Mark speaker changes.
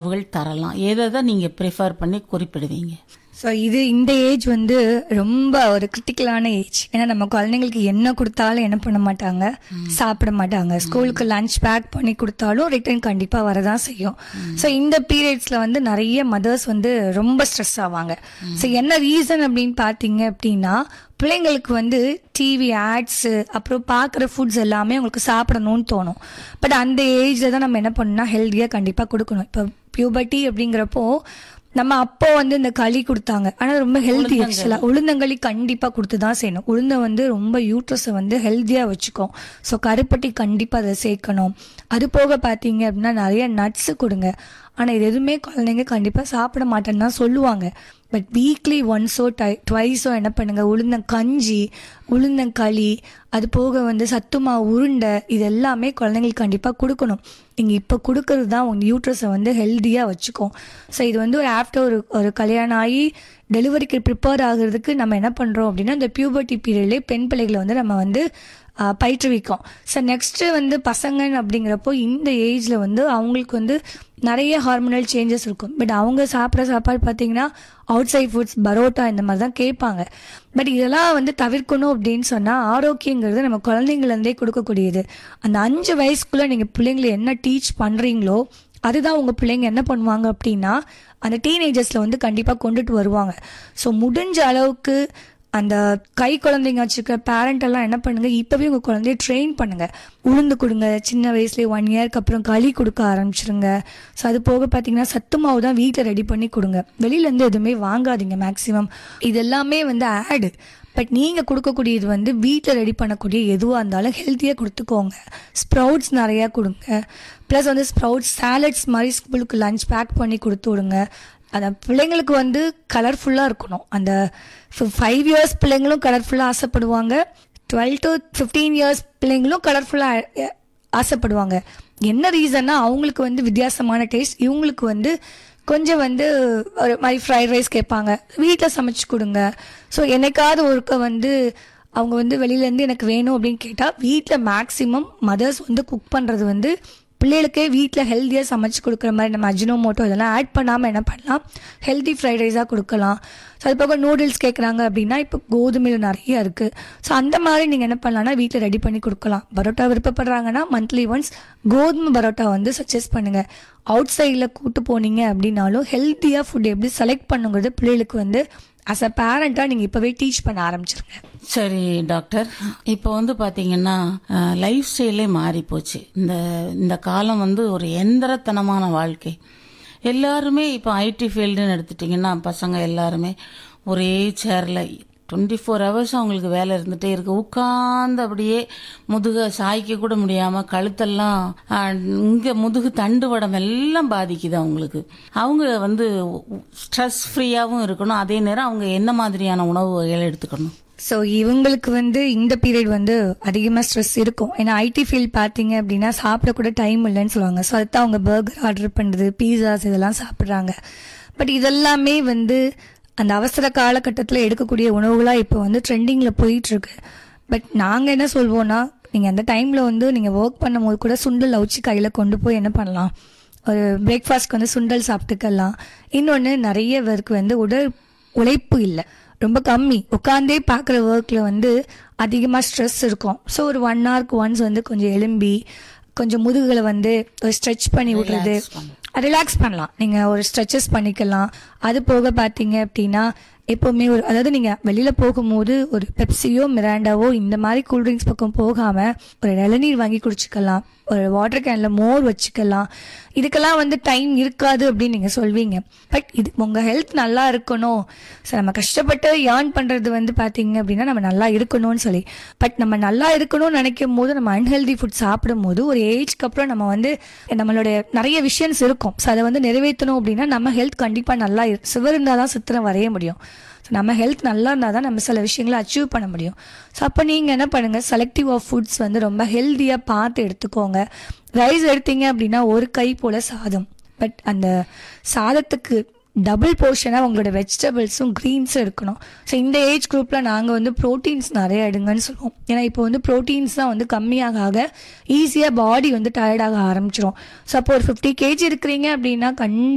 Speaker 1: உணவுகள் தரலாம் எதை தான் நீங்கள் ப்ரிஃபர் பண்ணி குறிப்பிடுவீங்க
Speaker 2: ஸோ இது இந்த ஏஜ் வந்து ரொம்ப ஒரு கிரிட்டிக்கலான ஏஜ் ஏன்னா நம்ம குழந்தைங்களுக்கு என்ன கொடுத்தாலும் என்ன பண்ண மாட்டாங்க சாப்பிட மாட்டாங்க ஸ்கூலுக்கு லஞ்ச் பேக் பண்ணி கொடுத்தாலும் ரிட்டர்ன் கண்டிப்பாக வரதான் செய்யும் ஸோ இந்த பீரியட்ஸில் வந்து நிறைய மதர்ஸ் வந்து ரொம்ப ஸ்ட்ரெஸ் ஆவாங்க ஸோ என்ன ரீசன் அப்படின்னு பார்த்தீங்க அப்படின்னா பிள்ளைங்களுக்கு வந்து டிவி ஆட்ஸு அப்புறம் பார்க்குற ஃபுட்ஸ் எல்லாமே அவங்களுக்கு சாப்பிடணும்னு தோணும் பட் அந்த ஏஜில் தான் நம்ம என்ன பண்ணணும்னா ஹெல்த்தியாக கண்டிப்பாக கொடுக்கணும் இப்போ பியூபர்ட்டி அப்படிங்கிறப்போ நம்ம அப்போ வந்து இந்த களி கொடுத்தாங்க ஆனா ரொம்ப ஹெல்தி ஆக்சுவலா உளுந்தங்களி கண்டிப்பா கொடுத்து தான் செய்யணும் உளுந்த வந்து ரொம்ப யூட்ரஸை வந்து ஹெல்த்தியா வச்சுக்கும் ஸோ கருப்பட்டி கண்டிப்பா அதை சேர்க்கணும் அது போக பார்த்தீங்க அப்படின்னா நிறைய நட்ஸ் கொடுங்க ஆனா இது எதுவுமே குழந்தைங்க கண்டிப்பா சாப்பிட மாட்டேன்னு தான் சொல்லுவாங்க பட் வீக்லி ஒன்ஸோ டை ட்வைஸோ என்ன பண்ணுங்க உளுந்தங்கஞ்சி உளுந்தங்களி அது போக வந்து சத்துமா உருண்டை இது எல்லாமே குழந்தைங்களுக்கு கண்டிப்பாக கொடுக்கணும் நீங்கள் இப்போ கொடுக்கறது தான் உங்கள் யூட்ரஸை வந்து ஹெல்த்தியாக வச்சுக்கும் ஸோ இது வந்து ஒரு ஆஃப்டர் ஒரு ஒரு கல்யாணம் ஆகி டெலிவரிக்கு ப்ரிப்பேர் ஆகுறதுக்கு நம்ம என்ன பண்ணுறோம் அப்படின்னா இந்த பியூபர்ட்டி பீரியட்லேயே பெண் பிள்ளைகளை வந்து நம்ம வந்து ஆஹ், பயிற்றுவிக்கும் ஸோ நெக்ஸ்ட்டு வந்து பசங்க அப்படிங்கிறப்போ இந்த ஏஜில் வந்து அவங்களுக்கு வந்து நிறைய ஹார்மோனல் சேஞ்சஸ் இருக்கும் பட் அவங்க சாப்பிட்ற சாப்பாடு பார்த்தீங்கன்னா அவுட் சைட் ஃபுட்ஸ் பரோட்டா இந்த மாதிரி தான் கேட்பாங்க பட் இதெல்லாம் வந்து தவிர்க்கணும் அப்படின்னு சொன்னால் ஆரோக்கியங்கிறது நம்ம குழந்தைங்கள்லேருந்தே கொடுக்கக்கூடியது அந்த அஞ்சு வயசுக்குள்ளே நீங்கள் பிள்ளைங்களை என்ன டீச் பண்ணுறீங்களோ அதுதான் உங்கள் பிள்ளைங்க என்ன பண்ணுவாங்க அப்படின்னா அந்த டீனேஜர்ஸில் வந்து கண்டிப்பாக கொண்டுட்டு வருவாங்க ஸோ முடிஞ்ச அளவுக்கு அந்த கை குழந்தைங்க வச்சிருக்க பேரண்ட் எல்லாம் என்ன பண்ணுங்க இப்பவே உங்க குழந்தைய ட்ரெயின் பண்ணுங்க உளுந்து கொடுங்க சின்ன வயசுலேயே ஒன் இயர்க்கு அப்புறம் களி கொடுக்க ஆரம்பிச்சிருங்க ஸோ அது போக பார்த்தீங்கன்னா சத்து மாவு தான் வீட்டில் ரெடி பண்ணி கொடுங்க வெளியிலேருந்து எதுவுமே வாங்காதீங்க மேக்ஸிமம் இது எல்லாமே வந்து ஆடு பட் நீங்கள் கொடுக்கக்கூடியது வந்து வீட்டில் ரெடி பண்ணக்கூடிய எதுவாக இருந்தாலும் ஹெல்த்தியாக கொடுத்துக்கோங்க ஸ்ப்ரவுட்ஸ் நிறையா கொடுங்க ப்ளஸ் வந்து ஸ்ப்ரவுட்ஸ் சாலட்ஸ் மாதிரி ஸ்கூலுக்கு லஞ்ச் பேக் பண்ணி கொடுத்து விடுங்க அந்த பிள்ளைங்களுக்கு வந்து கலர்ஃபுல்லாக இருக்கணும் அந்த ஃபைவ் இயர்ஸ் பிள்ளைங்களும் கலர்ஃபுல்லாக ஆசைப்படுவாங்க டுவெல் டு ஃபிஃப்டீன் இயர்ஸ் பிள்ளைங்களும் கலர்ஃபுல்லாக ஆசைப்படுவாங்க என்ன ரீசன்னா அவங்களுக்கு வந்து வித்தியாசமான டேஸ்ட் இவங்களுக்கு வந்து கொஞ்சம் வந்து ஒரு மாதிரி ஃப்ரைட் ரைஸ் கேட்பாங்க வீட்டில் சமைச்சு கொடுங்க ஸோ என்னைக்காவது ஒருக்க வந்து அவங்க வந்து வெளியிலேருந்து எனக்கு வேணும் அப்படின்னு கேட்டால் வீட்டில் மேக்ஸிமம் மதர்ஸ் வந்து குக் பண்ணுறது வந்து பிள்ளைகளுக்கே வீட்டில் ஹெல்த்தியாக சமைச்சு கொடுக்குற மாதிரி நம்ம அஜினோமோட்டோ இதெல்லாம் ஆட் பண்ணாமல் என்ன பண்ணலாம் ஹெல்தி ஃப்ரைட் ரைஸாக கொடுக்கலாம் ஸோ அது போக நூடுல்ஸ் கேட்குறாங்க அப்படின்னா இப்போ கோதுமையில் நிறைய இருக்குது ஸோ அந்த மாதிரி நீங்கள் என்ன பண்ணலாம்னா வீட்டில் ரெடி பண்ணி கொடுக்கலாம் பரோட்டா விருப்பப்படுறாங்கன்னா மந்த்லி ஒன்ஸ் கோதுமை பரோட்டா வந்து சஜஸ்ட் பண்ணுங்கள் அவுட் சைடில் கூட்டு போனீங்க அப்படின்னாலும் ஹெல்த்தியாக ஃபுட் எப்படி செலக்ட் பண்ணுங்கிறது பிள்ளைகளுக்கு வந்து அஸ் அ பேரண்ட்டாக நீங்கள் இப்போவே டீச் பண்ண ஆரம்பிச்சிருங்க
Speaker 1: சரி டாக்டர் இப்போ வந்து பாத்தீங்கன்னா லைஃப் ஸ்டைலே மாறி போச்சு இந்த இந்த காலம் வந்து ஒரு எந்திரத்தனமான வாழ்க்கை எல்லாருமே இப்போ ஐடி ஃபீல்டுன்னு எடுத்துட்டிங்கன்னா பசங்க எல்லாருமே ஒரே சேரில் டுவெண்ட்டி ஃபோர் ஹவர்ஸ் அவங்களுக்கு வேலை இருந்துகிட்டே இருக்கு உட்கார்ந்து அப்படியே முதுக சாய்க்க கூட முடியாமல் கழுத்தெல்லாம் இங்கே முதுகு தண்டுவடம் எல்லாம் பாதிக்குது அவங்களுக்கு அவங்க வந்து ஸ்ட்ரெஸ் ஃப்ரீயாகவும் இருக்கணும் அதே நேரம் அவங்க என்ன மாதிரியான உணவு வகைகள் எடுத்துக்கணும்
Speaker 2: ஸோ இவங்களுக்கு வந்து இந்த பீரியட் வந்து அதிகமாக ஸ்ட்ரெஸ் இருக்கும் ஏன்னா ஐடி ஃபீல்ட் பார்த்தீங்க அப்படின்னா சாப்பிட கூட டைம் இல்லைன்னு சொல்லுவாங்க ஸோ அதுதான் அவங்க பர்கர் ஆர்டர் பண்ணுறது பீஸாஸ் இதெல்லாம் சாப்பிட்றாங்க பட் இதெல்லாமே வந்து அந்த அவசர காலகட்டத்தில் எடுக்கக்கூடிய உணவுகளாக இப்போ வந்து ட்ரெண்டிங்கில் போயிட்டுருக்கு பட் நாங்கள் என்ன சொல்வோம்னா நீங்கள் அந்த டைமில் வந்து நீங்கள் ஒர்க் பண்ணும்போது கூட சுண்டல் அவிச்சு கையில் கொண்டு போய் என்ன பண்ணலாம் ஒரு பிரேக்ஃபாஸ்ட்க்கு வந்து சுண்டல் சாப்பிட்டுக்கலாம் இன்னொன்று நிறைய பேருக்கு வந்து உடல் உழைப்பு இல்லை ரொம்ப கம்மி உட்காந்தே பார்க்குற ஒர்க்கில் வந்து அதிகமாக ஸ்ட்ரெஸ் இருக்கும் ஸோ ஒரு ஒன் ஹவருக்கு ஒன்ஸ் வந்து கொஞ்சம் எலும்பி கொஞ்சம் முதுகுகளை வந்து ஒரு ஸ்ட்ரெச் பண்ணி விடுறது ரிலாக்ஸ் பண்ணலாம் நீங்கள் ஒரு ஸ்ட்ரெச்சஸ் பண்ணிக்கலாம் அது போக பார்த்தீங்க அப்படின்னா எப்போவுமே ஒரு அதாவது நீங்கள் வெளியில் போகும்போது ஒரு பெப்சியோ மிராண்டாவோ இந்த மாதிரி கூல்ட்ரிங்க்ஸ் பக்கம் போகாமல் ஒரு இளநீர் வாங்கி குடிச்சிக்கலாம் ஒரு வாட்டர் கேனில் மோர் வச்சுக்கலாம் இதுக்கெல்லாம் வந்து டைம் இருக்காது அப்படின்னு நீங்கள் சொல்வீங்க பட் இது உங்கள் ஹெல்த் நல்லா இருக்கணும் ஸோ நம்ம கஷ்டப்பட்டு ஏர்ன் பண்ணுறது வந்து பார்த்தீங்க அப்படின்னா நம்ம நல்லா இருக்கணும்னு சொல்லி பட் நம்ம நல்லா இருக்கணும்னு நினைக்கும் போது நம்ம அன்ஹெல்தி ஃபுட் சாப்பிடும் போது ஒரு ஏஜ்க்கு அப்புறம் நம்ம வந்து நம்மளுடைய நிறைய விஷயம்ஸ் இருக்கும் ஸோ அதை வந்து நிறைவேற்றணும் அப்படின்னா நம்ம ஹெல்த் கண்டிப்பாக நல்லா சுவர் இருந்தால் தான் சித்திரம் வரைய முடியும் ஸோ நம்ம ஹெல்த் நல்லா இருந்தால் தான் நம்ம சில விஷயங்களை அச்சீவ் பண்ண முடியும் ஸோ அப்போ நீங்கள் என்ன பண்ணுங்கள் செலக்டிவ் ஆஃப் ஃபுட்ஸ் வந்து ரொம்ப ஹெல்த்தியாக பார்த்து எடுத்துக்கோங்க ரைஸ் எடுத்தீங்க அப்படின்னா ஒரு கை போல் சாதம் பட் அந்த சாதத்துக்கு டபுள் போர்ஷனாக உங்களோட வெஜிடபிள்ஸும் க்ரீன்ஸும் இருக்கணும் ஸோ இந்த ஏஜ் குரூப்பில் நாங்கள் வந்து ப்ரோட்டீன்ஸ் நிறைய எடுங்கன்னு சொல்லுவோம் ஏன்னா இப்போ வந்து ப்ரோட்டீன்ஸ் தான் வந்து கம்மியாக ஆக ஈஸியாக பாடி வந்து டயர்டாக ஆரம்பிச்சிரும் ஸோ அப்போ ஒரு ஃபிஃப்டி கேஜி இருக்கிறீங்க அப்படின்னா கண்டிப்பாக